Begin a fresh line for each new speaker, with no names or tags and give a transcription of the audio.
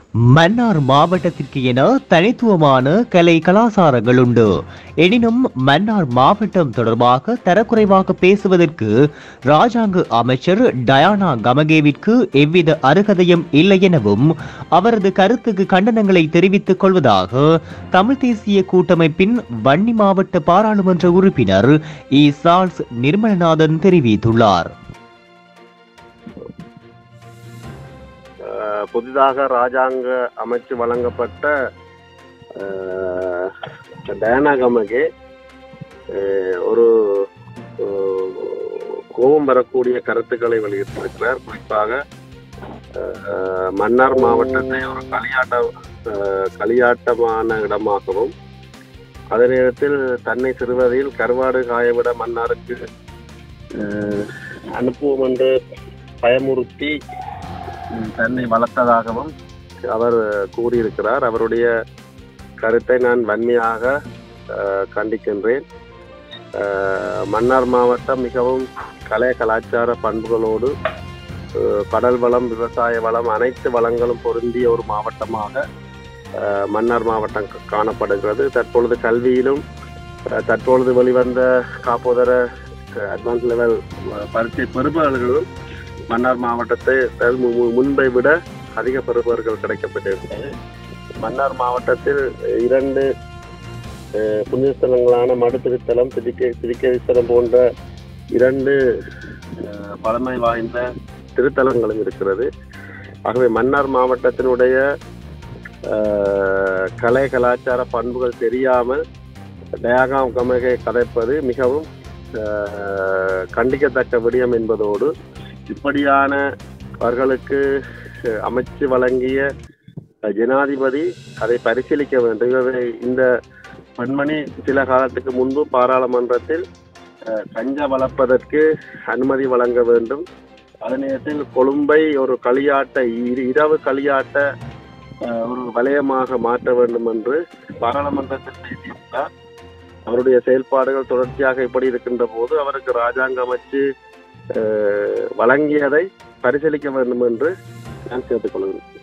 மன்னார் மாவட்டத்திற்கு என தனித்துவமான கலை கலாசாரங்கள் உண்டு எனினும் மன்னார் மாவட்டம் தொடர்பாக தரக்குறைவாக பேசுவதற்கு ராஜாங்க அமைச்சர் டயானா கமகேவிற்கு எவ்வித அருகதையும் இல்லை எனவும் அவரது கருத்துக்கு கண்டனங்களை தெரிவித்துக் கொள்வதாக தமிழ் தேசிய கூட்டமைப்பின் வன்னி மாவட்ட பாராளுமன்ற உறுப்பினர் இ சால்ஸ் நிர்மலநாதன் தெரிவித்துள்ளார்
அஹ், புதிதாக ராஜாங்க அமைச்சு வழங்கப்பட்ட அஹ், டயானா கமகே அஹ், ஒரு அஹ், கோபம் வரக்கூடிய கருத்துக்களை வெளியிட்டிருக்கிறார் குறிப்பாக அஹ், மன்னார் மாவட்டத்தை ஒரு களியாட்ட அஹ், களியாட்டமான இடமாகவும் அதே நேரத்தில் தன்னை சிறுவதில் கருவாடு காயவிட மன்னாருக்கு அஹ், அனுப்புவோம் என்று பயமுறுத்தி ம், தன்னை வளர்த்ததாகவும் அவர் கூறியிருக்கிறார் அவருடைய கருத்தை நான் வன்மையாக அஹ், கண்டிக்கின்றேன் அஹ், மன்னார் மாவட்டம் மிகவும் கலை கலாச்சார பண்புகளோடு அஹ், கடல் வளம் விவசாய வளம் அனைத்து வளங்களும் பொருந்திய ஒரு மாவட்டமாக அஹ், மன்னார் மாவட்டம் க- காணப்படுகிறது தற்பொழுது கல்வியிலும் அஹ், தற்பொழுது வெளிவந்த காப்போதர அட்வான்ஸ் லெவல் பரீட்சை பெறுபவர்களும் மன்னார் மாவட்டத்தை அதாவது மு- மு- முன்பை விட அதிக பெறுபவர்கள் கிடைக்கப்பட்டிருக்கிறது மன்னார் மாவட்டத்தில் இரண்டு அஹ், புண்ணிய ஸ்தலங்களான மடுத்திருத்தலம் திரிக்க திரிக்கேஸ்வரம் போன்ற இரண்டு அஹ், பழமை வாய்ந்த திருத்தலங்களும் இருக்கிறது ஆகவே மன்னார் மாவட்டத்தினுடைய அஹ், கலை கலாச்சார பண்புகள் தெரியாமல் டயாகாம் கமகை கதைப்பது மிகவும் அஹ், கண்டிக்கத்தக்க விடயம் என்பதோடு இப்படியான அவர்களுக்கு அஹ், அமைச்சு வழங்கிய அஹ், ஜனாதிபதி அதை பரிசீலிக்க வேண்டும் இவரை இந்த பெண்மணி சில காலத்துக்கு முன்பு பாராளுமன்றத்தில் அஹ், கஞ்சா வளர்ப்பதற்கு அனுமதி வழங்க வேண்டும் அதே நேரத்தில் கொழும்பை ஒரு களியாட்ட இரு- இரவு களியாட்ட அஹ், ஒரு வலயமாக மாற்ற வேண்டும் என்று பாராளுமன்றத்தில் பேசியிருந்தார் அவருடைய செயல்பாடுகள் தொடர்ச்சியாக இப்படி இருக்கின்ற போது அவருக்கு ராஜாங்க அமைச்சு அஹ், வழங்கியதை பரிசீலிக்க வேண்டும் என்று நான் கேட்டுக்கொள்கிறேன்